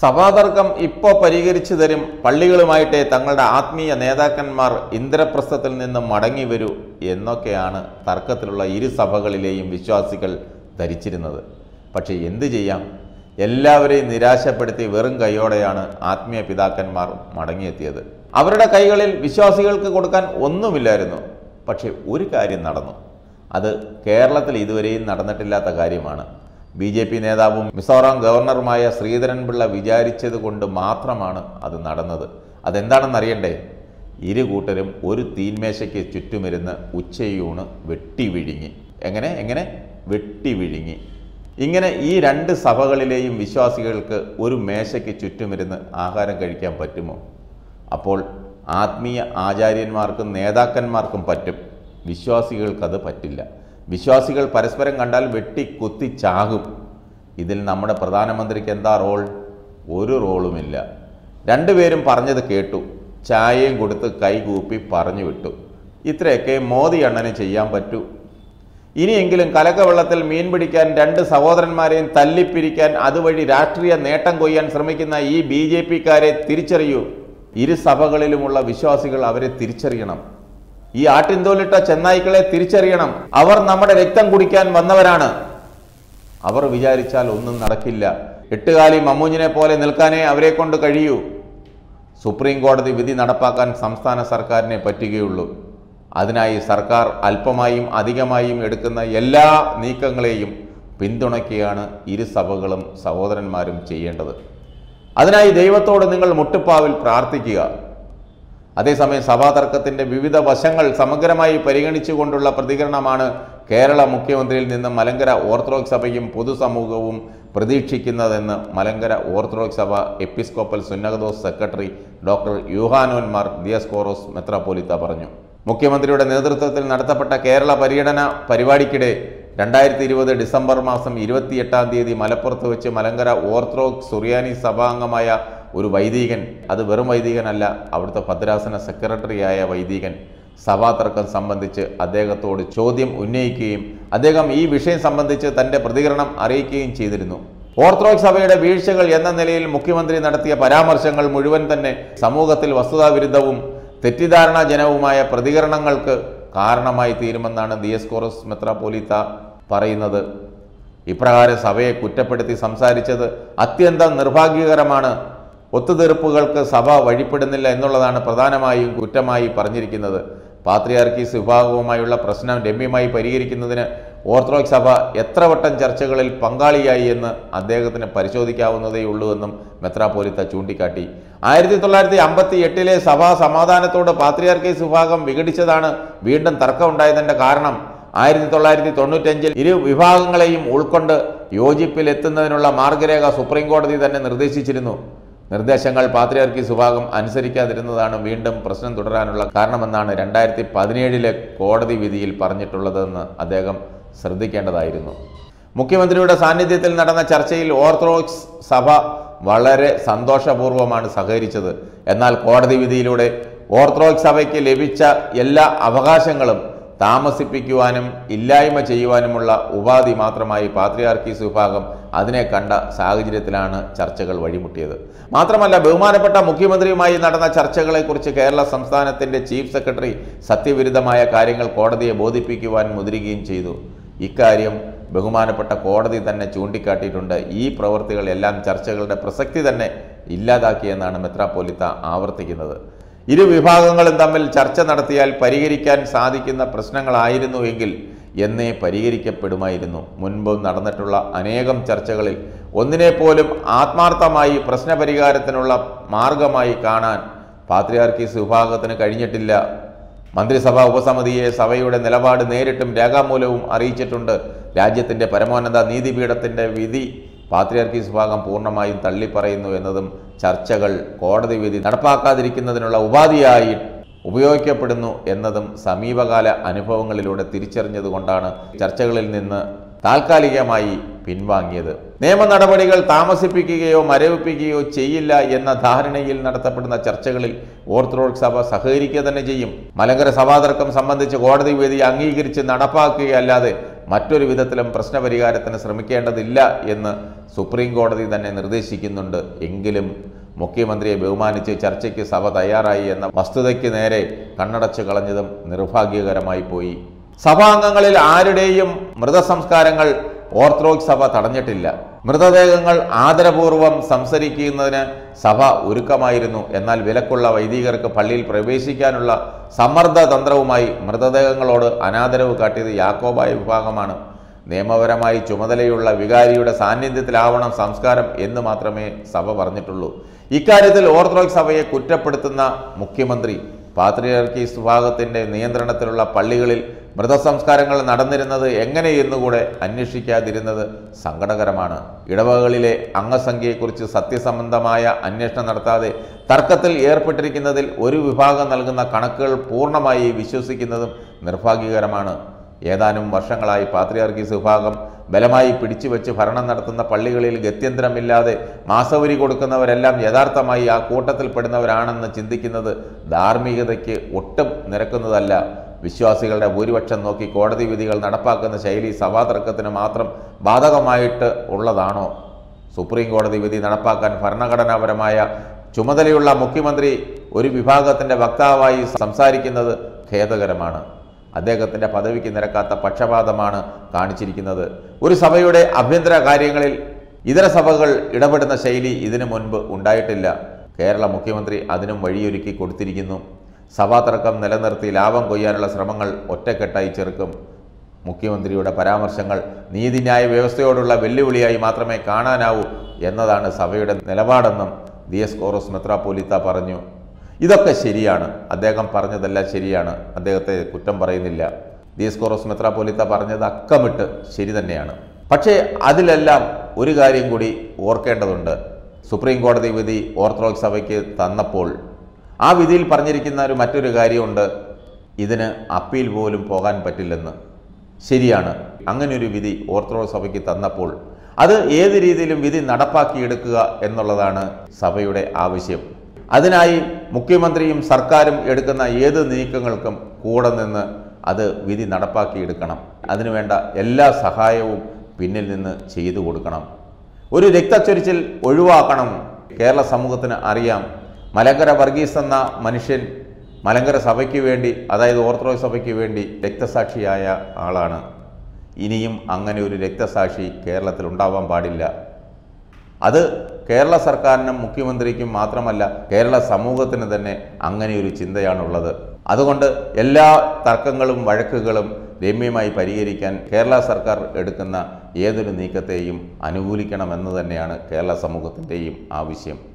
സഭാതർക്കം ഇപ്പോൾ പരിഹരിച്ചു തരും പള്ളികളുമായിട്ടേ തങ്ങളുടെ ആത്മീയ നേതാക്കന്മാർ ഇന്ദ്രപ്രസ്ഥത്തിൽ നിന്ന് മടങ്ങി വരൂ എന്നൊക്കെയാണ് തർക്കത്തിലുള്ള ഇരു സഭകളിലെയും വിശ്വാസികൾ ധരിച്ചിരുന്നത് പക്ഷേ എന്തു ചെയ്യാം എല്ലാവരെയും നിരാശപ്പെടുത്തി വെറും കൈയോടെയാണ് ആത്മീയ പിതാക്കന്മാർ മടങ്ങിയെത്തിയത് അവരുടെ കൈകളിൽ വിശ്വാസികൾക്ക് കൊടുക്കാൻ ഒന്നുമില്ലായിരുന്നു പക്ഷേ ഒരു കാര്യം നടന്നു അത് കേരളത്തിൽ ഇതുവരെയും നടന്നിട്ടില്ലാത്ത കാര്യമാണ് ബി ജെ പി നേതാവും മിസോറാം ഗവർണറുമായ ശ്രീധരൻപിള്ള വിചാരിച്ചത് കൊണ്ട് മാത്രമാണ് അത് നടന്നത് അതെന്താണെന്നറിയണ്ടേ ഇരു കൂട്ടരും ഒരു തീന്മേശയ്ക്ക് ചുറ്റുമിരുന്ന് ഉച്ചയൂണ് വെട്ടി വിഴുങ്ങി എങ്ങനെ എങ്ങനെ വെട്ടി വിഴുങ്ങി ഇങ്ങനെ ഈ രണ്ട് സഭകളിലെയും വിശ്വാസികൾക്ക് ഒരു മേശയ്ക്ക് ചുറ്റുമിരുന്ന് ആഹാരം കഴിക്കാൻ പറ്റുമോ അപ്പോൾ ആത്മീയ ആചാര്യന്മാർക്കും നേതാക്കന്മാർക്കും പറ്റും വിശ്വാസികൾക്കത് പറ്റില്ല വിശ്വാസികൾ പരസ്പരം കണ്ടാൽ വെട്ടി കുത്തി ചാകും ഇതിൽ നമ്മുടെ പ്രധാനമന്ത്രിക്ക് എന്താ റോൾ ഒരു റോളുമില്ല രണ്ടുപേരും പറഞ്ഞത് കേട്ടു ചായയും കൊടുത്ത് കൈകൂപ്പി പറഞ്ഞു വിട്ടു ഇത്രയൊക്കെ മോദി അണ്ണന് ചെയ്യാൻ പറ്റൂ ഇനിയെങ്കിലും കലക്കവെള്ളത്തിൽ മീൻ പിടിക്കാൻ രണ്ട് സഹോദരന്മാരെയും തല്ലിപ്പിരിക്കാൻ അതുവഴി രാഷ്ട്രീയ നേട്ടം കൊയ്യാൻ ശ്രമിക്കുന്ന ഈ ബി ജെ പിക്കാരെ തിരിച്ചറിയൂ ഇരു സഭകളിലുമുള്ള വിശ്വാസികൾ അവരെ തിരിച്ചറിയണം ഈ ആട്ടിൻതോലിട്ട ചെന്നായ്ക്കളെ തിരിച്ചറിയണം അവർ നമ്മുടെ രക്തം കുടിക്കാൻ വന്നവരാണ് അവർ വിചാരിച്ചാൽ ഒന്നും നടക്കില്ല എട്ടുകാലി മമ്മൂഞ്ഞിനെ പോലെ നിൽക്കാനേ അവരെ കൊണ്ട് കഴിയൂ സുപ്രീം കോടതി വിധി നടപ്പാക്കാൻ സംസ്ഥാന സർക്കാരിനെ പറ്റുകയുള്ളൂ അതിനായി സർക്കാർ അല്പമായും അധികമായും എടുക്കുന്ന എല്ലാ നീക്കങ്ങളെയും പിന്തുണയ്ക്കുകയാണ് ഇരു സഭകളും സഹോദരന്മാരും ചെയ്യേണ്ടത് അതിനായി ദൈവത്തോട് നിങ്ങൾ മുട്ടുപ്പാവിൽ പ്രാർത്ഥിക്കുക അതേസമയം സഭാതർക്കത്തിന്റെ വിവിധ വശങ്ങൾ സമഗ്രമായി പരിഗണിച്ചുകൊണ്ടുള്ള പ്രതികരണമാണ് കേരള മുഖ്യമന്ത്രിയിൽ നിന്ന് മലങ്കര ഓർത്തഡോക്സ് സഭയും പൊതുസമൂഹവും പ്രതീക്ഷിക്കുന്നതെന്ന് മലങ്കര ഓർത്തഡോക്സ് സഭ എപ്പിസ്കോപ്പൽ സുന്നകദോസ് സെക്രട്ടറി ഡോക്ടർ യൂഹാനോൻ മാർ ദിയസ്കോറോസ് മെത്രാപോലിത്ത പറഞ്ഞു മുഖ്യമന്ത്രിയുടെ നേതൃത്വത്തിൽ നടത്തപ്പെട്ട കേരള പര്യടന പരിപാടിക്കിടെ രണ്ടായിരത്തി ഇരുപത് ഡിസംബർ മാസം ഇരുപത്തിയെട്ടാം തീയതി മലപ്പുറത്ത് വെച്ച് മലങ്കര ഓർത്തഡോക്സ് സുറിയാനി സഭാംഗമായ ഒരു വൈദികൻ അത് വെറും വൈദികനല്ല അവിടുത്തെ ഭദ്രാസന സെക്രട്ടറിയായ വൈദികൻ സഭാതർക്കം സംബന്ധിച്ച് അദ്ദേഹത്തോട് ചോദ്യം ഉന്നയിക്കുകയും അദ്ദേഹം ഈ വിഷയം സംബന്ധിച്ച് തന്റെ പ്രതികരണം അറിയിക്കുകയും ചെയ്തിരുന്നു ഓർത്തഡോക്സ് സഭയുടെ വീഴ്ചകൾ എന്ന നിലയിൽ മുഖ്യമന്ത്രി നടത്തിയ പരാമർശങ്ങൾ മുഴുവൻ തന്നെ സമൂഹത്തിൽ വസ്തുതാവിരുദ്ധവും തെറ്റിദ്ധാരണാജനവുമായ പ്രതികരണങ്ങൾക്ക് കാരണമായി തീരുമെന്നാണ് ദിയസ്കോറസ് മെത്രാപോലിത്ത പറയുന്നത് ഇപ്രകാരം സഭയെ കുറ്റപ്പെടുത്തി സംസാരിച്ചത് അത്യന്തം നിർഭാഗ്യകരമാണ് ഒത്തുതീർപ്പുകൾക്ക് സഭ വഴിപ്പെടുന്നില്ല എന്നുള്ളതാണ് പ്രധാനമായും കുറ്റമായി പറഞ്ഞിരിക്കുന്നത് പാത്രിയാർക്കീസ് വിഭാഗവുമായുള്ള പ്രശ്നം രമ്യമായി പരിഹരിക്കുന്നതിന് ഓർത്തഡോക്സ് സഭ എത്ര വട്ടം ചർച്ചകളിൽ പങ്കാളിയായി എന്ന് അദ്ദേഹത്തിന് പരിശോധിക്കാവുന്നതേ ഉള്ളൂ എന്നും മെത്രാപോലിത്ത ചൂണ്ടിക്കാട്ടി ആയിരത്തി തൊള്ളായിരത്തി അമ്പത്തി എട്ടിലെ സഭാ സമാധാനത്തോട് പാത്രിയാർക്കീസ് വിഭാഗം വിഘടിച്ചതാണ് വീണ്ടും തർക്കമുണ്ടായതിന്റെ കാരണം ആയിരത്തി തൊള്ളായിരത്തി തൊണ്ണൂറ്റഞ്ചിൽ ഇരു വിഭാഗങ്ങളെയും ഉൾക്കൊണ്ട് യോജിപ്പിലെത്തുന്നതിനുള്ള മാർഗരേഖ സുപ്രീം കോടതി തന്നെ നിർദ്ദേശിച്ചിരുന്നു നിർദ്ദേശങ്ങൾ പാത്രിയാർക്കീസ് വിഭാഗം അനുസരിക്കാതിരുന്നതാണ് വീണ്ടും പ്രശ്നം തുടരാനുള്ള കാരണമെന്നാണ് രണ്ടായിരത്തി പതിനേഴിലെ കോടതി വിധിയിൽ പറഞ്ഞിട്ടുള്ളതെന്ന് അദ്ദേഹം ശ്രദ്ധിക്കേണ്ടതായിരുന്നു മുഖ്യമന്ത്രിയുടെ സാന്നിധ്യത്തിൽ നടന്ന ചർച്ചയിൽ ഓർത്തഡോക്സ് സഭ വളരെ സന്തോഷപൂർവ്വമാണ് സഹകരിച്ചത് എന്നാൽ കോടതി വിധിയിലൂടെ ഓർത്തഡോക്സ് സഭയ്ക്ക് ലഭിച്ച എല്ലാ അവകാശങ്ങളും താമസിപ്പിക്കുവാനും ഇല്ലായ്മ ചെയ്യുവാനുമുള്ള ഉപാധി മാത്രമായി പാത്രിയാർക്കീസ് വിഭാഗം അതിനെ കണ്ട സാഹചര്യത്തിലാണ് ചർച്ചകൾ വഴിമുട്ടിയത് മാത്രമല്ല ബഹുമാനപ്പെട്ട മുഖ്യമന്ത്രിയുമായി നടന്ന ചർച്ചകളെക്കുറിച്ച് കേരള സംസ്ഥാനത്തിന്റെ ചീഫ് സെക്രട്ടറി സത്യവിരുദ്ധമായ കാര്യങ്ങൾ കോടതിയെ ബോധിപ്പിക്കുവാൻ മുതിരുകയും ചെയ്തു ഇക്കാര്യം ബഹുമാനപ്പെട്ട കോടതി തന്നെ ചൂണ്ടിക്കാട്ടിയിട്ടുണ്ട് ഈ പ്രവൃത്തികൾ എല്ലാം ചർച്ചകളുടെ പ്രസക്തി തന്നെ ഇല്ലാതാക്കിയെന്നാണ് മെത്രാപ്പോലിത്ത ആവർത്തിക്കുന്നത് ഇരു വിഭാഗങ്ങളും തമ്മിൽ ചർച്ച നടത്തിയാൽ പരിഹരിക്കാൻ സാധിക്കുന്ന പ്രശ്നങ്ങളായിരുന്നു എങ്കിൽ എന്നേ പരിഹരിക്കപ്പെടുമായിരുന്നു മുൻപ് നടന്നിട്ടുള്ള അനേകം ചർച്ചകളിൽ ഒന്നിനെപ്പോലും ആത്മാർത്ഥമായി പ്രശ്നപരിഹാരത്തിനുള്ള മാർഗമായി കാണാൻ പാത്രിയാർക്കീസ് വിഭാഗത്തിന് കഴിഞ്ഞിട്ടില്ല മന്ത്രിസഭാ ഉപസമിതിയെ സഭയുടെ നിലപാട് നേരിട്ടും രേഖാമൂലവും അറിയിച്ചിട്ടുണ്ട് രാജ്യത്തിന്റെ പരമോന്നത നീതിപീഠത്തിന്റെ വിധി പാത്രിയാർക്കീസ് വിഭാഗം പൂർണ്ണമായും തള്ളിപ്പറയുന്നു എന്നതും ചർച്ചകൾ കോടതി വിധി നടപ്പാക്കാതിരിക്കുന്നതിനുള്ള ഉപാധിയായി ഉപയോഗിക്കപ്പെടുന്നു എന്നതും സമീപകാല അനുഭവങ്ങളിലൂടെ തിരിച്ചറിഞ്ഞതുകൊണ്ടാണ് ചർച്ചകളിൽ നിന്ന് താൽക്കാലികമായി പിൻവാങ്ങിയത് നിയമ നടപടികൾ താമസിപ്പിക്കുകയോ മരവിപ്പിക്കുകയോ ചെയ്യില്ല എന്ന ധാരണയിൽ നടത്തപ്പെടുന്ന ചർച്ചകളിൽ ഓർത്തഡോക്സ് സഭ സഹകരിക്കുക തന്നെ ചെയ്യും മലങ്കര സഭാതർക്കം സംബന്ധിച്ച് കോടതി വിധി അംഗീകരിച്ച് നടപ്പാക്കുകയല്ലാതെ മറ്റൊരു വിധത്തിലും പ്രശ്നപരിഹാരത്തിന് ശ്രമിക്കേണ്ടതില്ല എന്ന് സുപ്രീം കോടതി തന്നെ നിർദ്ദേശിക്കുന്നുണ്ട് എങ്കിലും മുഖ്യമന്ത്രിയെ ബഹുമാനിച്ച് ചർച്ചയ്ക്ക് സഭ തയ്യാറായി എന്ന വസ്തുതയ്ക്ക് നേരെ കണ്ണടച്ചു കളഞ്ഞതും നിർഭാഗ്യകരമായി പോയി സഭാംഗങ്ങളിൽ ആരുടെയും മൃതസംസ്കാരങ്ങൾ ഓർത്തഡോക്സ് സഭ തടഞ്ഞിട്ടില്ല മൃതദേഹങ്ങൾ ആദരപൂർവ്വം സംസരിക്കുന്നതിന് സഭ ഒരുക്കമായിരുന്നു എന്നാൽ വിലക്കുള്ള വൈദികർക്ക് പള്ളിയിൽ പ്രവേശിക്കാനുള്ള സമ്മർദ്ദതന്ത്രവുമായി മൃതദേഹങ്ങളോട് അനാദരവ് കാട്ടിയത് യാക്കോബായ വിഭാഗമാണ് നിയമപരമായി ചുമതലയുള്ള വികാരിയുടെ സാന്നിധ്യത്തിലാവണം സംസ്കാരം എന്ന് മാത്രമേ സഭ പറഞ്ഞിട്ടുള്ളൂ ഇക്കാര്യത്തിൽ ഓർത്തഡോക്സ് സഭയെ കുറ്റപ്പെടുത്തുന്ന മുഖ്യമന്ത്രി പാത്രിയർക്കീസ് വിഭാഗത്തിന്റെ നിയന്ത്രണത്തിലുള്ള പള്ളികളിൽ മൃതസംസ്കാരങ്ങൾ നടന്നിരുന്നത് എങ്ങനെയെന്നുകൂടെ അന്വേഷിക്കാതിരുന്നത് സങ്കടകരമാണ് ഇടവകളിലെ അംഗസംഖ്യയെക്കുറിച്ച് സത്യസംബന്ധമായ അന്വേഷണം നടത്താതെ തർക്കത്തിൽ ഏർപ്പെട്ടിരിക്കുന്നതിൽ ഒരു വിഭാഗം നൽകുന്ന കണക്കുകൾ പൂർണ്ണമായി വിശ്വസിക്കുന്നതും നിർഭാഗ്യകരമാണ് ഏതാനും വർഷങ്ങളായി പാത്രിയാർക്കീസ് വിഭാഗം ബലമായി പിടിച്ചുവെച്ച് ഭരണം നടത്തുന്ന പള്ളികളിൽ ഗത്യന്തരമില്ലാതെ മാസവരി കൊടുക്കുന്നവരെല്ലാം യഥാർത്ഥമായി ആ കൂട്ടത്തിൽപ്പെടുന്നവരാണെന്ന് ചിന്തിക്കുന്നത് ധാർമ്മികതയ്ക്ക് ഒട്ടും നിരക്കുന്നതല്ല വിശ്വാസികളുടെ ഭൂരിപക്ഷം നോക്കി കോടതി വിധികൾ നടപ്പാക്കുന്ന ശൈലി സഭാതർക്കത്തിന് മാത്രം ബാധകമായിട്ട് ഉള്ളതാണോ സുപ്രീം കോടതി വിധി നടപ്പാക്കാൻ ഭരണഘടനാപരമായ ചുമതലയുള്ള മുഖ്യമന്ത്രി ഒരു വിഭാഗത്തിൻ്റെ വക്താവായി സംസാരിക്കുന്നത് ഖേദകരമാണ് അദ്ദേഹത്തിൻ്റെ പദവിക്ക് നിരക്കാത്ത പക്ഷപാതമാണ് കാണിച്ചിരിക്കുന്നത് ഒരു സഭയുടെ ആഭ്യന്തര കാര്യങ്ങളിൽ ഇതര സഭകൾ ഇടപെടുന്ന ശൈലി ഇതിനു മുൻപ് ഉണ്ടായിട്ടില്ല കേരള മുഖ്യമന്ത്രി അതിനും വഴിയൊരുക്കി കൊടുത്തിരിക്കുന്നു സഭാതർക്കം നിലനിർത്തി ലാഭം കൊയ്യാനുള്ള ശ്രമങ്ങൾ ഒറ്റക്കെട്ടായി ചെറുക്കും മുഖ്യമന്ത്രിയുടെ പരാമർശങ്ങൾ നീതിന്യായ വ്യവസ്ഥയോടുള്ള വെല്ലുവിളിയായി മാത്രമേ കാണാനാവൂ എന്നതാണ് സഭയുടെ നിലപാടെന്നും ദിയസ്കോറോസ് മെത്രാപ്പോലിത്ത പറഞ്ഞു ഇതൊക്കെ ശരിയാണ് അദ്ദേഹം പറഞ്ഞതെല്ലാം ശരിയാണ് അദ്ദേഹത്തെ കുറ്റം പറയുന്നില്ല ദിയസ്കോറോസ് മെത്രാപ്പോലിത്ത പറഞ്ഞത് അക്കമിട്ട് ശരി തന്നെയാണ് പക്ഷേ അതിലെല്ലാം ഒരു കാര്യം കൂടി ഓർക്കേണ്ടതുണ്ട് സുപ്രീം കോടതി വിധി ഓർത്തഡോക്സ് സഭയ്ക്ക് തന്നപ്പോൾ ആ വിധിയിൽ പറഞ്ഞിരിക്കുന്ന ഒരു മറ്റൊരു കാര്യമുണ്ട് ഇതിന് അപ്പീൽ പോലും പോകാൻ പറ്റില്ലെന്ന് ശരിയാണ് അങ്ങനെ ഒരു വിധി ഓർത്തഡോക്സ് സഭയ്ക്ക് തന്നപ്പോൾ അത് ഏത് രീതിയിലും വിധി നടപ്പാക്കിയെടുക്കുക എന്നുള്ളതാണ് സഭയുടെ ആവശ്യം അതിനായി മുഖ്യമന്ത്രിയും സർക്കാരും എടുക്കുന്ന ഏത് നീക്കങ്ങൾക്കും കൂടെ നിന്ന് അത് വിധി നടപ്പാക്കിയെടുക്കണം അതിനുവേണ്ട എല്ലാ സഹായവും പിന്നിൽ നിന്ന് ചെയ്തു കൊടുക്കണം ഒരു രക്തച്ചൊരിച്ചിൽ ഒഴിവാക്കണം കേരള സമൂഹത്തിന് അറിയാം മലങ്കര വർഗീസ് എന്ന മനുഷ്യൻ മലങ്കര സഭയ്ക്ക് വേണ്ടി അതായത് ഓർത്തഡോക്സ് സഭയ്ക്ക് വേണ്ടി രക്തസാക്ഷിയായ ആളാണ് ഇനിയും അങ്ങനെ ഒരു രക്തസാക്ഷി കേരളത്തിൽ ഉണ്ടാവാൻ പാടില്ല അത് കേരള സർക്കാരിനും മുഖ്യമന്ത്രിക്കും മാത്രമല്ല കേരള സമൂഹത്തിന് തന്നെ അങ്ങനെ ഒരു ചിന്തയാണുള്ളത് അതുകൊണ്ട് എല്ലാ തർക്കങ്ങളും വഴക്കുകളും രമ്യമായി പരിഹരിക്കാൻ കേരള സർക്കാർ എടുക്കുന്ന ഏതൊരു നീക്കത്തെയും അനുകൂലിക്കണമെന്ന് തന്നെയാണ് കേരള സമൂഹത്തിൻ്റെയും ആവശ്യം